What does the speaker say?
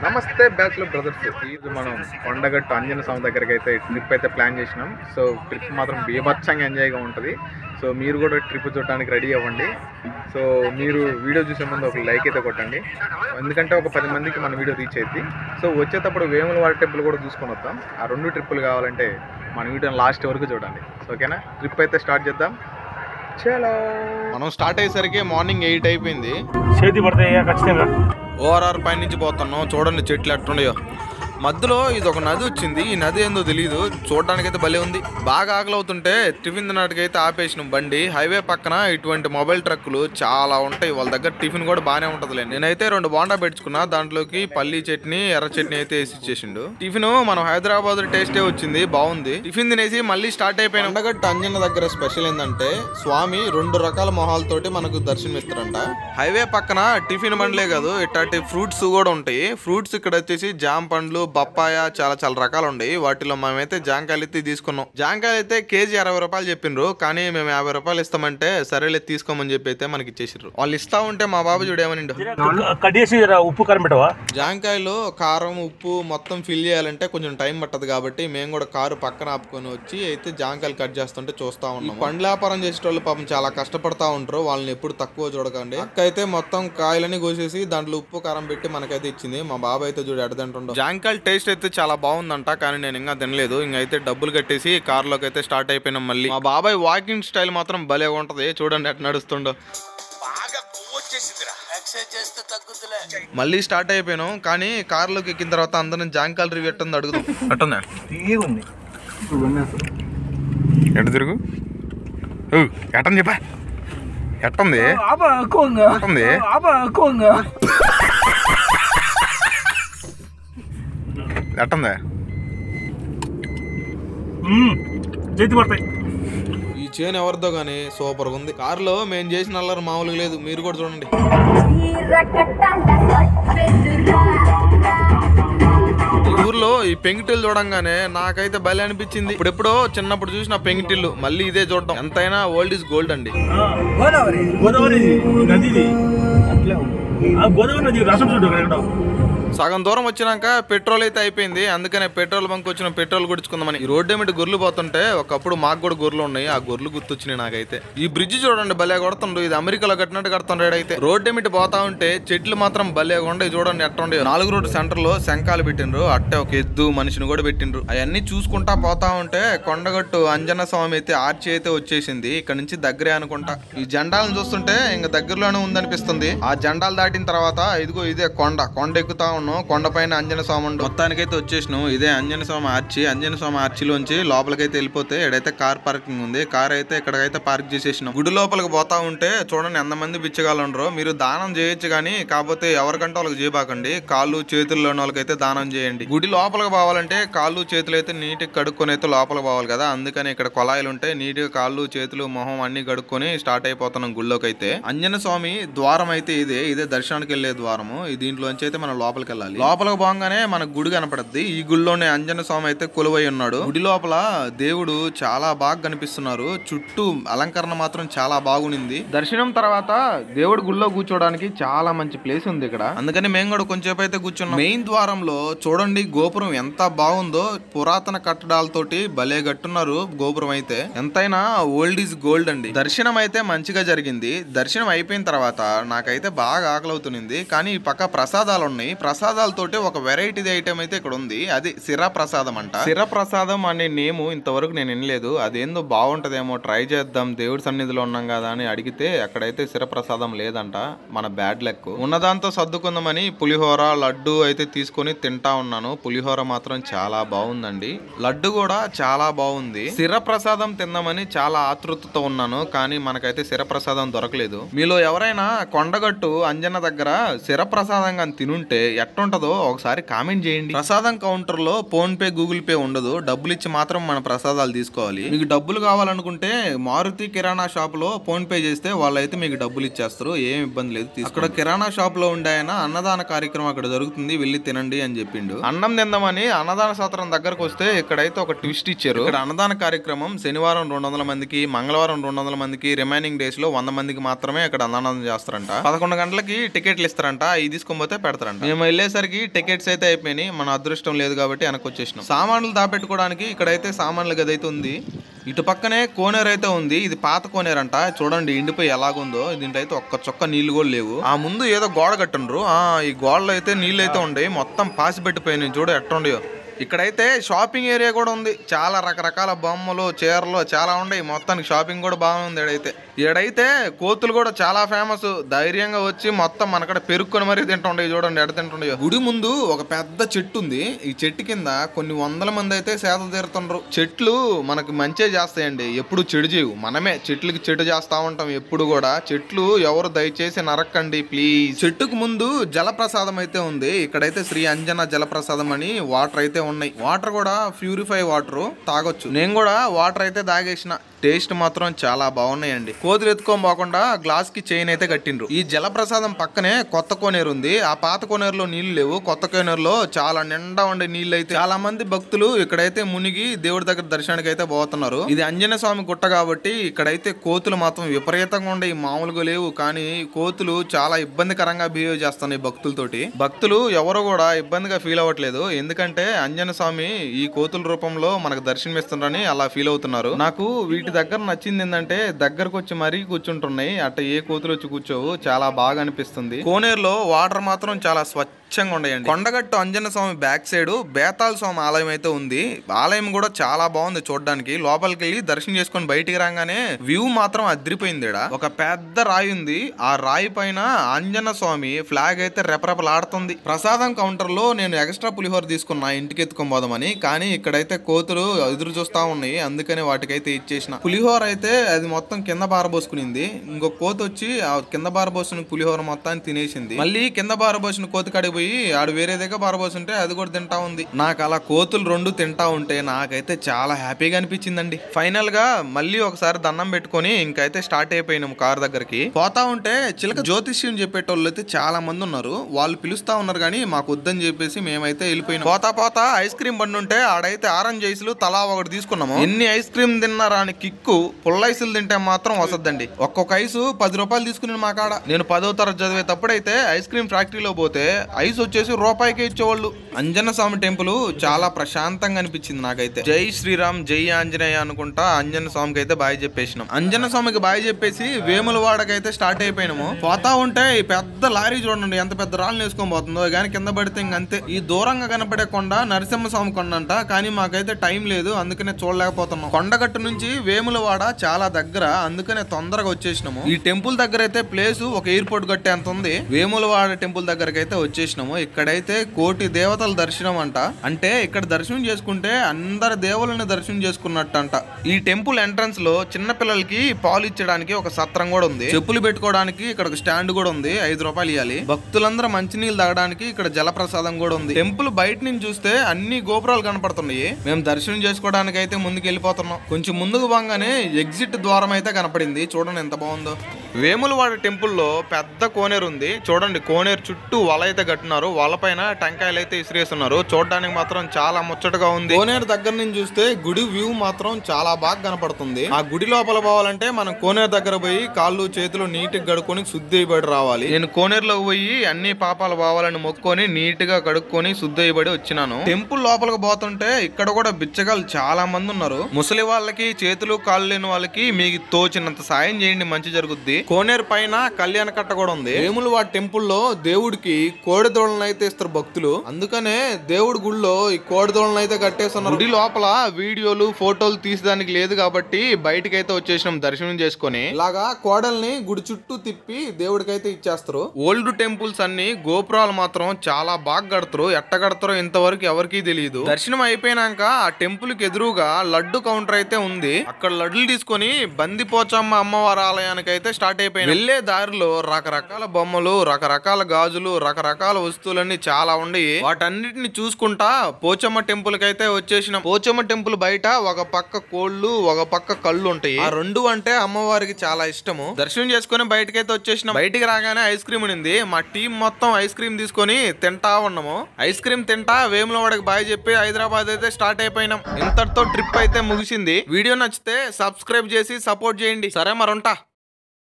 నమస్తే bachelor brothers ఇది మనం కొండగట్టు అంజన స్వామి దగ్గరికి అయితే ట్రిప్ అయితే ప్లాన్ చేసినాం సో ట్రిప్ మాత్రం బీభత్సంగా ఎంజాయ్గా ఉంటుంది సో మీరు కూడా ట్రిప్ చూడడానికి రెడీ అవ్వండి సో మీరు వీడియో చూసే ముందు ఒక లైక్ అయితే కొట్టండి ఎందుకంటే ఒక పది మందికి మన వీడియో రీచ్ అయింది సో వచ్చేటప్పుడు వేములవాడ టెంపుల్ కూడా చూసుకొని వస్తాం ఆ రెండు ట్రిప్పులు కావాలంటే మన వీడియోని లాస్ట్ వరకు చూడండి సో ఓకేనా ట్రిప్ అయితే స్టార్ట్ చేద్దాం చలో మనం స్టార్ట్ అయ్యేసరికి మార్నింగ్ ఎయిట్ అయిపోయింది చేతి పడతాయి ఖచ్చితంగా ఓఆర్ఆర్ పై నుంచి పోతున్నాం చూడండి చెట్లు ఎట్టుండయో మధ్యలో ఇది ఒక నది వచ్చింది ఈ నది ఏందో తెలియదు చూడడానికైతే భలే ఉంది బాగా ఆకలి అవుతుంటే టిఫిన్ తినడానికైతే ఆపేసినాం బండి హైవే పక్కన ఇటువంటి మొబైల్ ట్రక్కులు చాలా ఉంటాయి వాళ్ళ దగ్గర టిఫిన్ కూడా బాగానే ఉంటదిలే నేనైతే రెండు బోండా పెట్టుకున్నా దాంట్లోకి పల్లీ చట్నీ ఎర్ర చట్నీ అయితే వేసి ఇచ్చేసిండు టిఫిన్ మనం హైదరాబాద్ టేస్టే వచ్చింది బాగుంది టిఫిన్ తినేసి మళ్ళీ స్టార్ట్ అయిపోయిన ఉండగట్టు అంజన్న దగ్గర స్పెషల్ ఏంటంటే స్వామి రెండు రకాల మొహాలతోటి మనకు దర్శనం ఇస్తారంట హైవే పక్కన టిఫిన్ బండ్లే కాదు ఇట్లాంటి ఫ్రూట్స్ కూడా ఉంటాయి ఫ్రూట్స్ ఇక్కడ వచ్చేసి జామ పండ్లు బప్పాయ చాలా చాలా రకాలు ఉన్నాయి వాటిలో మేమైతే జాంకాయలు అయితే తీసుకున్నాం జాంకాయలు అయితే కేజీ అరవై రూపాయలు చెప్పిండ్రు కానీ మేము యాభై రూపాయలు ఇస్తామంటే సరేలే తీసుకోమని చెప్పి అయితే మనకి ఇచ్చేసారు వాళ్ళు ఇస్తా ఉంటే మా బాబు చూడేమనిండు కడిగేసి జర ఉప్పు కారం పెట్టవా జాంకాయలు కారం ఉప్పు మొత్తం ఫిల్ చేయాలంటే కొంచెం టైం పట్టదు కాబట్టి మేము కూడా కారు పక్కన ఆపుకొని వచ్చి అయితే జాంకాయలు కట్ చేస్తుంటే చూస్తా ఉన్నాం పండ్ల వ్యాపారం చేసేటోళ్ళు పాపం చాలా కష్టపడతా ఉంటారు వాళ్ళని ఎప్పుడు తక్కువ చూడకండి అక్క అయితే మొత్తం కాయలని కోసేసి దాంట్లో ఉప్పు కారం పెట్టి మనకైతే ఇచ్చింది మా బాబు అయితే చూడు ఎడదంటుండో జాంకాయలు టేస్ట్ అయితే చాలా బాగుందంట కానీ నేను ఇంకా తినలేదు ఇంకా అయితే డబ్బులు కట్టేసి కార్లోకి అయితే స్టార్ట్ అయిపోయినాం మళ్ళీ మా బాబాయ్ వాకింగ్ స్టైల్ మాత్రం భలే ఉంటది చూడండి ఎట్ నడుస్తుండో మళ్ళీ స్టార్ట్ అయిపోయాను కానీ కార్లోకి ఎక్కిన తర్వాత అందరం జాంకాల్ రివ్యూ ఎట్టుంది అడుగుదాం అట్టుందా ఉంది ఎటు తిరుగు ఎట్టని చెప్పా ఎట్టుంది ఎట్టుంది ఎట్టుంది చేతి పడతాయి ఈ చేను ఎవరిదో కానీ సూపర్ ఉంది కారులో మేము చేసిన అల్లరి మామూలుగా లేదు మీరు కూడా చూడండి ఈ ఊర్లో ఈ పెంకిటిల్లు చూడంగానే నాకైతే భలే అనిపించింది ఇప్పుడెప్పుడో చిన్నప్పుడు చూసిన పెంకిటిల్లు మళ్ళీ ఇదే చూడడం ఎంతైనా ఓల్డ్ ఇస్ గోల్డ్ అండి గోదావరి గోదావరి నది ఇది ఆ గోదావరి నది రసం చూడు ఇక్కడ ఎక్కడో. సగం దూరం వచ్చినాక పెట్రోల్ అయితే అయిపోయింది అందుకనే పెట్రోల్ బంక్ వచ్చిన పెట్రోల్ గుడించుకుందామని ఈ రోడ్డు ఏమిటి గొర్రెలు పోతుంటే ఒకప్పుడు మాకు కూడా గొర్రెలు ఉన్నాయి ఆ గొర్రెలు గుర్తొచ్చినాయి నాకైతే ఈ బ్రిడ్జ్ చూడండి భలే కొడుతుండు ఇది అమెరికాలో కట్టినట్టు కడుతుండ్రు అయితే రోడ్డు ఏమిటి పోతా ఉంటే చెట్లు మాత్రం భలే ఉండే చూడండి ఎట్టుండే నాలుగు రోడ్డు సెంటర్ లో శంఖాలు పెట్టిండ్రు అట్టే ఒక ఎద్దు మనిషిని కూడా పెట్టిండ్రు అవన్నీ చూసుకుంటా పోతా ఉంటే కొండగట్టు అంజన స్వామి అయితే ఆర్చి అయితే వచ్చేసింది ఇక్కడ నుంచి దగ్గరే అనుకుంటా ఈ జెండాలను చూస్తుంటే ఇంకా దగ్గరలోనే ఉందనిపిస్తుంది ఆ జెండాలు దాటిన తర్వాత ఇదిగో ఇదే కొండ కొండ ఎక్కుతా ఉన్నాం కొండపైన అంజన స్వామి ఉండు మొత్తానికైతే వచ్చేసినాం ఇదే అంజన స్వామి ఆర్చి అంజన స్వామి ఆర్చిలోంచి లోపలికైతే వెళ్ళిపోతే ఇక్కడైతే కార్ పార్కింగ్ ఉంది కార్ అయితే ఇక్కడికైతే పార్క్ చేసేసినాం గుడి లోపలికి పోతా ఉంటే చూడండి ఎంతమంది బిచ్చగాళ్ళు మీరు దానం చేయొచ్చు కానీ కాకపోతే ఎవరికంటే వాళ్ళకి చేయబాకండి కాళ్ళు చేతుల్లో వాళ్ళకైతే దానం చేయండి గుడి లోపలికి పోవాలంటే కాళ్ళు చేతులు అయితే నీట్గా కడుక్కొని అయితే లోపలికి పోవాలి కదా అందుకని ఇక్కడ కొలాయిలు ఉంటాయి నీట్గా కాళ్ళు చేతులు మొహం అన్ని కడుక్కొని స్టార్ట్ అయిపోతున్నాం గుళ్ళోకి అయితే అంజన స్వామి ద్వారం అయితే ఇదే ఇదే దర్శనానికి వెళ్ళే ద్వారము ఈ దీంట్లోంచి అయితే మనం లోపలికి వెళ్ళాలి లోపలికి పోగానే మన గుడి కనపడద్ది ఈ గుడిలోనే అంజన స్వామి అయితే కొలువై ఉన్నాడు గుడి లోపల దేవుడు చాలా బాగా కనిపిస్తున్నారు చుట్టూ అలంకరణ మాత్రం చాలా బాగునింది దర్శనం తర్వాత దేవుడు గుడిలో కూర్చోడానికి చాలా మంచి ప్లేస్ ఉంది ఇక్కడ అందుకని మేము కూడా కొంచెంసేపు అయితే కూర్చున్నాం మెయిన్ ద్వారంలో చూడండి గోపురం ఎంత బాగుందో పురాతన కట్టడాలతోటి భలే కట్టున్నారు గోపురం అయితే ఎంతైనా ఓల్డ్ ఈజ్ గోల్డ్ అండి దర్శనం అయితే మంచిగా జరిగింది దర్శనం అయిపోయిన తర్వాత నాకైతే బాగా ఆకలి అవుతుంది కానీ ఈ పక్క ప్రసాదాలు ఉన్నాయి ప్రసాదాలతోటి ఒక వెరైటీ ఐటమ్ అయితే ఇక్కడ ఉంది అది సిరా ప్రసాదం అంట సిరా ప్రసాదం అనే నేము ఇంతవరకు నేను వినలేదు అదేందో బాగుంటదేమో ట్రై చేద్దాం దేవుడి సన్నిధిలో ఉన్నాం కదా అని అడిగితే అక్కడైతే సిర ప్రసాదం లేదంట మన బ్యాడ్ లెక్ ఉన్నదాంతో సర్దుకుందామని పులిహోర లడ్డు అయితే తీసుకొని తింటా ఉన్నాను పులిహోర మాత్రం చాలా బాగుందండి లడ్డు కూడా చాలా బాగుంది సిర ప్రసాదం తిందామని చాలా ఆతృతతో ఉన్నాను కానీ మనకైతే సిర ప్రసాదం దొరకలేదు మీలో ఎవరైనా కొండగట్టు అంజన దగ్గర సిర ప్రసాదం కానీ తినుంటే ఎట్టుంటదో ఒకసారి కామెంట్ చేయండి ప్రసాదం కౌంటర్ లో ఫోన్ పే గూగుల్ పే ఉండదు డబ్బులు ఇచ్చి మాత్రం మన ప్రసాదాలు తీసుకోవాలి మీకు డబ్బులు కావాలనుకుంటే మారుతి కిరాణా షాప్ లో ఫోన్ పే చేస్తే వాళ్ళైతే మీకు డబ్బులు ఇచ్చేస్తారు ఏం ఇబ్బంది లేదు తీసుకో. అక్కడ కిరాణా షాప్ లో ఉండే ఆయన అన్నదాన కార్యక్రమం అక్కడ జరుగుతుంది వెళ్ళి తినండి అని చెప్పిండు అన్నం తిందామని అన్నదాన సత్రం దగ్గరకు వస్తే ఇక్కడైతే ఒక ట్విస్ట్ ఇచ్చారు ఇక్కడ అన్నదాన కార్యక్రమం శనివారం రెండు వందల మందికి మంగళవారం రెండు వందల మందికి రిమైనింగ్ డేస్ లో వంద మందికి మాత్రమే ఇక్కడ అన్నదానం చేస్తారంట పదకొండు గంటలకి టికెట్లు ఇస్తారంట ఇది తీసుకొని పోతే పెడతారంట మేము వెళ్ళి వెళ్ళేసరికి టికెట్స్ అయితే అయిపోయినాయి మన అదృష్టం లేదు కాబట్టి వెనక్కి వచ్చేసినాం సామాన్లు దాపెట్టుకోవడానికి ఇక్కడైతే సామాన్ల గది అయితే ఉంది ఇటు పక్కనే కోనేరు అయితే ఉంది ఇది పాత కోనేరు అంట చూడండి ఎండిపోయి ఎలాగుందో దీంట్లో అయితే ఒక్క చొక్క నీళ్లు కూడా లేవు ఆ ముందు ఏదో గోడ కట్టుండ్రు ఆ ఈ గోడలో అయితే నీళ్ళు అయితే ఉండయి మొత్తం పాసి పెట్టిపోయినాయి చూడు ఎట్టుండయో ఇక్కడైతే షాపింగ్ ఏరియా కూడా ఉంది చాలా రకరకాల బొమ్మలు చీరలు చాలా ఉన్నాయి మొత్తానికి షాపింగ్ కూడా బాగుంది ఈడైతే ఈడైతే కోతులు కూడా చాలా ఫేమస్ ధైర్యంగా వచ్చి మొత్తం మనకడ పెరుక్కొని మరీ తింటుండే చూడండి ఎడ తింటుండే గుడి ముందు ఒక పెద్ద చెట్టు ఉంది ఈ చెట్టు కింద కొన్ని వందల మంది అయితే సేద తీరుతుండ్రు చెట్లు మనకి మంచే చేస్తాయండి ఎప్పుడు చెడు చేయవు మనమే చెట్లకి చెడు చేస్తా ఉంటాం ఎప్పుడు కూడా చెట్లు ఎవరు దయచేసి నరక్కండి ప్లీజ్ చెట్టుకు ముందు జలప్రసాదం అయితే ఉంది ఇక్కడైతే శ్రీ అంజన జలప్రసాదం అని వాటర్ అయితే ఉన్నాయి వాటర్ కూడా ప్యూరిఫై వాటర్ తాగొచ్చు నేను కూడా వాటర్ అయితే తాగేసిన టేస్ట్ మాత్రం చాలా బాగున్నాయండి కోతులు ఎత్తుకొని పోకుండా గ్లాస్ కి చైన్ అయితే కట్టిండ్రు ఈ జలప్రసాదం పక్కనే కొత్త కోనేరు ఉంది ఆ పాత కోనేరులో నీళ్లు లేవు కొత్త కోనేరులో చాలా నిండా ఉండే నీళ్లు అయితే చాలా మంది భక్తులు ఇక్కడైతే మునిగి దేవుడి దగ్గర దర్శనానికి అయితే పోతున్నారు ఇది అంజన స్వామి గుట్ట కాబట్టి ఇక్కడైతే కోతులు మాత్రం విపరీతంగా ఉండే మామూలుగా లేవు కానీ కోతులు చాలా ఇబ్బందికరంగా బిహేవ్ చేస్తున్నాయి భక్తులతోటి భక్తులు ఎవరు కూడా ఇబ్బందిగా ఫీల్ అవ్వట్లేదు ఎందుకంటే అంజన స్వామి ఈ కోతుల రూపంలో మనకు దర్శనమిస్తున్నారని అలా ఫీల్ అవుతున్నారు నాకు వీటి దగ్గర నచ్చింది ఏంటంటే దగ్గరకు వచ్చి మరీ కూర్చుంటున్నాయి అట్ట ఏ కోతులు వచ్చి కూర్చోవు చాలా బాగా అనిపిస్తుంది కోనేరులో వాటర్ మాత్రం చాలా స్వచ్ఛంగా ఉన్నాయండి కొండగట్టు అంజన స్వామి బ్యాక్ సైడ్ బేతాల్ స్వామి ఆలయం అయితే ఉంది ఆలయం కూడా చాలా బాగుంది చూడడానికి లోపలికి వెళ్ళి దర్శనం చేసుకొని బయటికి రాగానే వ్యూ మాత్రం అదిరిపోయింది ఈడ. ఒక పెద్ద రాయి ఉంది ఆ రాయి పైన అంజన స్వామి ఫ్లాగ్ అయితే రెపరెపలాడుతుంది ప్రసాదం కౌంటర్ లో నేను ఎక్స్ట్రా పులిహోర తీసుకున్నా ఇంటికి ఎత్తుకొని పోదామని కానీ ఇక్కడైతే కోతులు ఎదురు చూస్తా ఉన్నాయి అందుకని వాటికైతే ఇచ్చేసిన పులిహోర అయితే అది మొత్తం కింద బారబోసుకునింది ఇంకో కోతి వచ్చి ఆ కింద బారబోసిన పులిహోర మొత్తాన్ని తినేసింది మళ్ళీ కింద బారబోసిన కోతి కాడికి పోయి ఆడు వేరే దగ్గర బారబోసుంటే అది కూడా తింటా ఉంది నాకు అలా కోతులు రెండు తింటా ఉంటే నాకైతే చాలా హ్యాపీగా అనిపించిందండి ఫైనల్ గా మళ్ళీ ఒకసారి దండం పెట్టుకొని ఇంకైతే స్టార్ట్ అయిపోయినాం కార్ దగ్గరికి పోతా ఉంటే చిలక జ్యోతిష్యం చెప్పేటోళ్ళు అయితే చాలా మంది ఉన్నారు వాళ్ళు పిలుస్తా ఉన్నారు కానీ మాకు వద్దని చెప్పేసి మేమైతే వెళ్ళిపోయినాం పోతా పోతా ఐస్ క్రీమ్ బండి ఉంటే ఆడైతే ఆరెంజ్ ఐస్లు తలా ఒకటి తీసుకున్నాము ఎన్ని ఐస్ క్రీమ్ తిన్నారా అని కిక్కు పుల్ల ఐసులు తింటే మాత్రం వసద్దండి ఒక్కొక్క ఐసు పది రూపాయలు తీసుకుని మా కాడ నేను పదో తరగతి చదివేటప్పుడైతే ఐస్ క్రీమ్ ఫ్యాక్టరీలో పోతే ఐస్ వచ్చేసి రూపాయికే ఇచ్చేవాళ్ళు అంజన స్వామి టెంపుల్ చాలా ప్రశాంతంగా అనిపించింది నాకైతే జై శ్రీరామ్ జై ఆంజనేయ అనుకుంటా అంజన స్వామికి అయితే బాయ్ చెప్పేసినాం అంజన స్వామికి బాయ్ చెప్పేసి వేములవాడకైతే స్టార్ట్ అయిపోయినాము పోతా ఉంటే ఈ పెద్ద లారీ చూడండి ఎంత పెద్ద రాళ్ళు వేసుకొని పోతుందో కానీ కింద పడితే ఇంక అంతే ఈ దూరంగా కనపడే కొండ నరసింహ స్వామి కొండ అంట కానీ మాకైతే టైం లేదు అందుకనే చూడలేకపోతున్నాం కొండగట్టు నుంచి వేములవాడ చాలా దగ్గర అందుకనే తొందరగా వచ్చేసినాము ఈ టెంపుల్ దగ్గర అయితే ప్లేస్ ఒక ఎయిర్పోర్ట్ కట్టే అంత ఉంది వేములవాడ టెంపుల్ దగ్గరకి అయితే వచ్చేసినాము ఇక్కడైతే కోటి దేవతల దర్శనం అంట అంటే ఇక్కడ దర్శనం చేసుకుంటే అందరి దేవుళ్ళని దర్శనం చేసుకున్నట్టు అంట ఈ టెంపుల్ ఎంట్రన్స్ లో చిన్న పిల్లలకి పాలు ఇచ్చడానికి ఒక సత్రం కూడా ఉంది చెప్పులు పెట్టుకోవడానికి ఇక్కడ ఒక స్టాండ్ కూడా ఉంది ఐదు రూపాయలు ఇవ్వాలి భక్తులందరూ మంచినీళ్ళు తాగడానికి ఇక్కడ జలప్రసాదం కూడా ఉంది టెంపుల్ బయట నుంచి చూస్తే అన్ని గోపురాలు కనపడుతున్నాయి మేము దర్శనం చేసుకోవడానికి అయితే ముందుకు వెళ్ళిపోతున్నాం కొంచెం ముందుకు పోగానే ఎగ్జిట్ ద్వారం అయితే కనపడింది చూడండి ఎంత బాగుందో వేములవాడ టెంపుల్లో పెద్ద కోనేరు ఉంది చూడండి కోనేరు చుట్టూ వల అయితే కట్టినారు వల పైన టెంకాయలు అయితే ఇసిరేస్తున్నారు చూడడానికి మాత్రం చాలా ముచ్చటగా ఉంది కోనేరు దగ్గర నుంచి చూస్తే గుడి వ్యూ మాత్రం చాలా బాగా కనపడుతుంది ఆ గుడి లోపల పోవాలంటే మనం కోనేరు దగ్గర పోయి కాళ్ళు చేతులు నీట్ గా కడుక్కొని శుద్ధి అయిబడి రావాలి నేను కోనేరులోకి పోయి అన్ని పాపాలు పోవాలని మొక్కుకొని నీట్ గా కడుక్కొని శుద్ధి అయిబడి వచ్చినాను టెంపుల్ లోపలికి పోతుంటే ఇక్కడ కూడా బిచ్చగాళ్ళు చాలా మంది ఉన్నారు ముసలి వాళ్ళకి చేతులు కాళ్ళు లేని వాళ్ళకి మీకు తోచినంత సాయం చేయండి మంచి జరుగుద్ది కోనేరు పైన కళ్యాణ కట్ట కూడా ఉంది వేముల వాడి టెంపుల్ లో దేవుడికి కోడి దోళ్ళను అయితే ఇస్తారు భక్తులు అందుకనే దేవుడి గుడిలో ఈ కోడి దోళ్ళను అయితే కట్టేస్తున్నారు గుడి లోపల వీడియోలు ఫోటోలు తీసేదానికి లేదు కాబట్టి బయటకి అయితే వచ్చేసినాం దర్శనం చేసుకొని ఇలాగా కోడల్ని గుడి చుట్టూ తిప్పి దేవుడికి అయితే ఇచ్చేస్తారు ఓల్డ్ టెంపుల్స్ అన్ని గోపురాలు మాత్రం చాలా బాగా కడతారు ఎట్ట కడతారో ఇంతవరకు ఎవరికీ తెలియదు దర్శనం అయిపోయినాక ఆ టెంపుల్ కి ఎదురుగా లడ్డు కౌంటర్ అయితే ఉంది అక్కడ లడ్డులు తీసుకొని బందిపోచమ్మ అమ్మవారి ఆలయానికి అయితే స్టార్ట్ అయిపోయింది వెళ్లే దారిలో రకరకాల బొమ్మలు రకరకాల గాజులు రకరకాల వస్తువులన్నీ చాలా ఉండి వాటన్నిటిని చూసుకుంటా పోచమ్మ టెంపుల్ కి అయితే వచ్చేసిన పోచమ్మ టెంపుల్ బయట ఒక పక్క కోళ్ళు ఒక పక్క కళ్ళు ఉంటాయి ఆ రెండు అంటే అమ్మవారికి చాలా ఇష్టము దర్శనం చేసుకుని బయటకి అయితే వచ్చేసిన బయటికి రాగానే ఐస్ క్రీమ్ ఉంది మా టీం మొత్తం ఐస్ క్రీమ్ తీసుకొని తింటా ఉన్నాము ఐస్ క్రీమ్ తింటా వేములవాడకి బాయ్ చెప్పి హైదరాబాద్ అయితే స్టార్ట్ అయిపోయినాం ఇంతటితో ట్రిప్ అయితే ముగిసింది వీడియో నచ్చితే సబ్స్క్రైబ్ చేసి సపోర్ట్ చేయండి సరే మరి ఉంటా